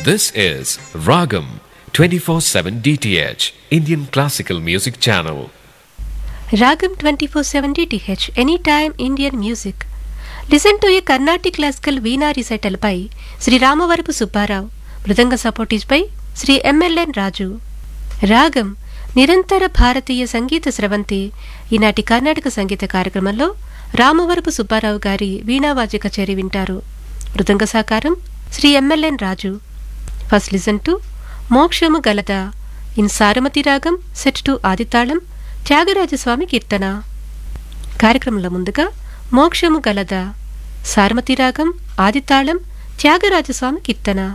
This is Ragam 24/7 DTH Indian Classical Music Channel. Ragam 24/7 DTH Anytime Indian Music. Listen to a Carnatic classical Veena recital by Sri Ramavarupu Subbarao. మృదంగ support is by Shri MLN Raju రాగం నిరంతర భారతీయ సంగీత స్రవంతి ఈనాటి కర్ణాటక సంగీత కార్యక్రమంలో రామవరపు సుబ్బారావు గారి వీణావాద్య కచేరి వింటారు మృదంగ సాకారం Shri MLN Raju first listen to Mokshamu Galada in Saramati రాగం సెట్ టు ఆదితాళం త్యాగరాజస్వామి కీర్తన కార్యక్రమంలో ముందుగా మోక్షము గలదా సారమతి రాగం ఆదితాళం త్యాగరాజస్వామి కీర్తన